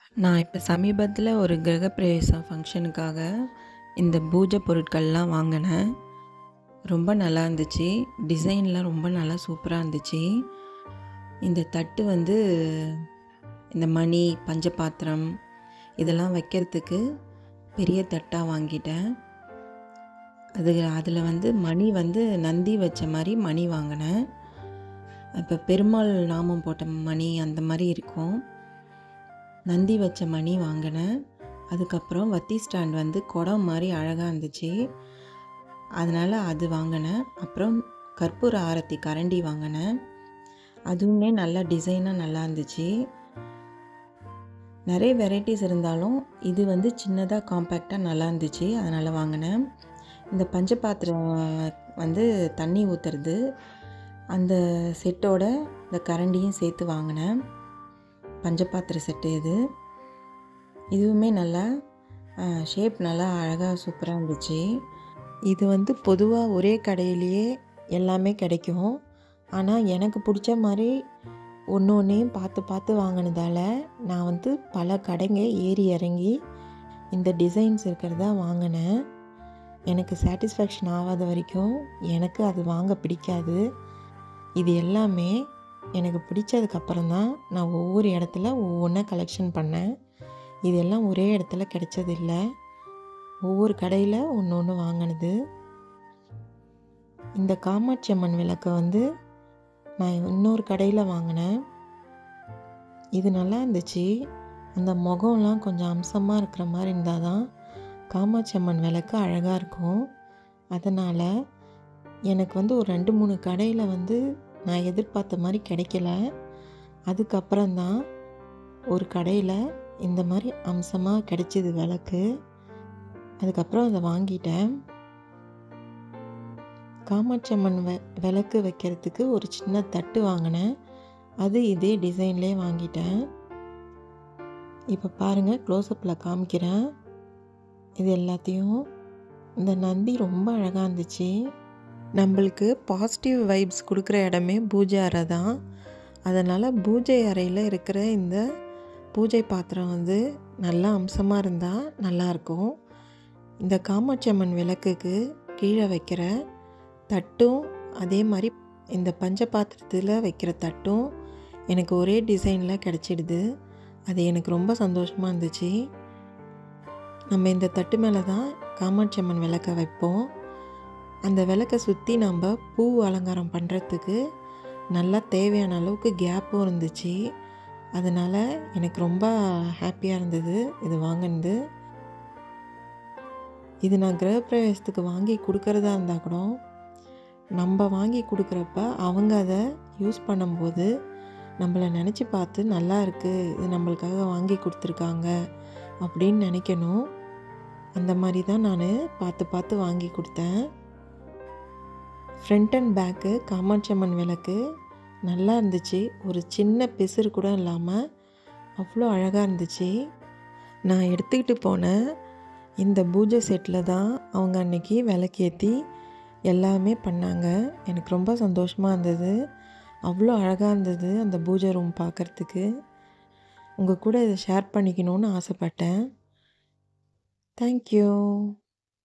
நான் இப்போ சமீபத்தில் ஒரு கிரகப்பிரவேசம் ஃபங்க்ஷனுக்காக இந்த பூஜை பொருட்கள்லாம் வாங்கினேன் ரொம்ப நல்லா இருந்துச்சு டிசைன்லாம் ரொம்ப நல்லா சூப்பராக இருந்துச்சு இந்த தட்டு வந்து இந்த மணி பஞ்சபாத்திரம் இதெல்லாம் வைக்கிறதுக்கு பெரிய தட்டாக வாங்கிட்டேன் அது அதில் வந்து மணி வந்து நந்தி வச்ச மாதிரி மணி வாங்கினேன் இப்போ பெருமாள் நாமம் போட்ட மணி அந்த மாதிரி இருக்கும் நந்தி வச்ச மணி வாங்கினேன் அதுக்கப்புறம் வத்தி ஸ்டாண்ட் வந்து குடம் மாதிரி அழகாக இருந்துச்சு அதனால் அது வாங்கினேன் அப்புறம் கற்பூர ஆரத்தி கரண்டி வாங்கினேன் அதுவுமே நல்ல டிசைனாக நல்லா இருந்துச்சு நிறைய வெரைட்டிஸ் இருந்தாலும் இது வந்து சின்னதாக காம்பேக்டாக நல்லா இருந்துச்சு அதனால் வாங்கினேன் இந்த பஞ்சபாத்திரம் வந்து தண்ணி ஊற்றுறது அந்த செட்டோட இந்த கரண்டியும் சேர்த்து வாங்கினேன் பஞ்சபாத்திர செட்டு இது இதுவுமே நல்லா ஷேப் நல்லா அழகாக சூப்பராக இருந்துச்சு இது வந்து பொதுவாக ஒரே கடையிலேயே எல்லாமே கிடைக்கும் ஆனால் எனக்கு பிடிச்ச மாதிரி ஒன்று ஒன்றையும் பார்த்து பார்த்து வாங்கினதால நான் வந்து பல கடைங்க ஏறி இறங்கி இந்த டிசைன்ஸ் இருக்கிறதா வாங்கினேன் எனக்கு சாட்டிஸ்ஃபேக்ஷன் ஆகாத வரைக்கும் எனக்கு அது வாங்க பிடிக்காது இது எல்லாமே எனக்கு பிடிச்சதுக்கப்புறம் தான் நான் ஒவ்வொரு இடத்துல ஒவ்வொன்றா கலெக்ஷன் பண்ணேன் இதெல்லாம் ஒரே இடத்துல கிடைச்சதில்ல ஒவ்வொரு கடையில் ஒன்று ஒன்று வாங்கினது இந்த காமாட்சி அம்மன் விளக்கை வந்து நான் இன்னொரு கடையில் வாங்கினேன் இது நல்லா இருந்துச்சு அந்த முகம்லாம் கொஞ்சம் அம்சமாக இருக்கிற மாதிரி இருந்தால் தான் காமாட்சி அம்மன் விளக்கு அழகாக இருக்கும் அதனால் எனக்கு வந்து ஒரு ரெண்டு மூணு கடையில் வந்து நான் எதிர்பார்த்த மாதிரி கிடைக்கல அதுக்கப்புறம்தான் ஒரு கடையில் இந்த மாதிரி அம்சமாக கிடைச்சிது விளக்கு அதுக்கப்புறம் அதை வாங்கிட்டேன் காமாட்சி அம்மன் வெ விளக்கு வைக்கிறதுக்கு ஒரு சின்ன தட்டு வாங்கினேன் அது இதே டிசைன்லேயே வாங்கிட்டேன் இப்போ பாருங்கள் க்ளோஸ்அப்பில் காமிக்கிறேன் இது எல்லாத்தையும் இந்த நந்தி ரொம்ப அழகாக இருந்துச்சு நம்மளுக்கு பாசிட்டிவ் வைப்ஸ் கொடுக்குற இடமே பூஜை அறை தான் அதனால் பூஜை அறையில் இருக்கிற இந்த பூஜை பாத்திரம் வந்து நல்லா அம்சமாக இருந்தால் நல்லாயிருக்கும் இந்த காமாட்சி அம்மன் விளக்குக்கு கீழே வைக்கிற தட்டும் அதே மாதிரி இந்த பஞ்ச பாத்திரத்தில் வைக்கிற தட்டும் எனக்கு ஒரே டிசைனில் கிடச்சிடுது அது எனக்கு ரொம்ப சந்தோஷமாக இருந்துச்சு நம்ம இந்த தட்டு மேலே தான் காமாட்சி அம்மன் விளக்கை வைப்போம் அந்த விளக்கை சுற்றி நம்ம பூ அலங்காரம் பண்ணுறதுக்கு நல்லா தேவையான அளவுக்கு கேப்பும் இருந்துச்சு அதனால் எனக்கு ரொம்ப ஹாப்பியாக இருந்தது இது வாங்கினது இது நான் கிரகப்பிரவேசத்துக்கு வாங்கி கொடுக்கறதா இருந்தால் கூட நம்ம வாங்கி கொடுக்குறப்ப அவங்க அதை யூஸ் பண்ணும்போது நம்மளை நினச்சி பார்த்து நல்லா இருக்குது இது நம்மளுக்காக வாங்கி கொடுத்துருக்காங்க அப்படின்னு நினைக்கணும் அந்த மாதிரி தான் நான் பார்த்து பார்த்து வாங்கி கொடுத்தேன் ஃப்ரண்ட் அண்ட் பேக்கு காமாட்சி அம்மன் விளக்கு நல்லா இருந்துச்சு ஒரு சின்ன பிசுறு கூட இல்லாமல் அவ்வளோ அழகாக இருந்துச்சு நான் எடுத்துக்கிட்டு போன இந்த பூஜை செட்டில் தான் அவங்க அன்னைக்கு விளக்கேற்றி எல்லாமே பண்ணாங்க எனக்கு ரொம்ப சந்தோஷமாக இருந்தது அவ்வளோ அழகாக இருந்தது அந்த பூஜை ரூம் பார்க்குறதுக்கு உங்கள் கூட இதை ஷேர் பண்ணிக்கணும்னு ஆசைப்பட்டேன் தேங்க்யூ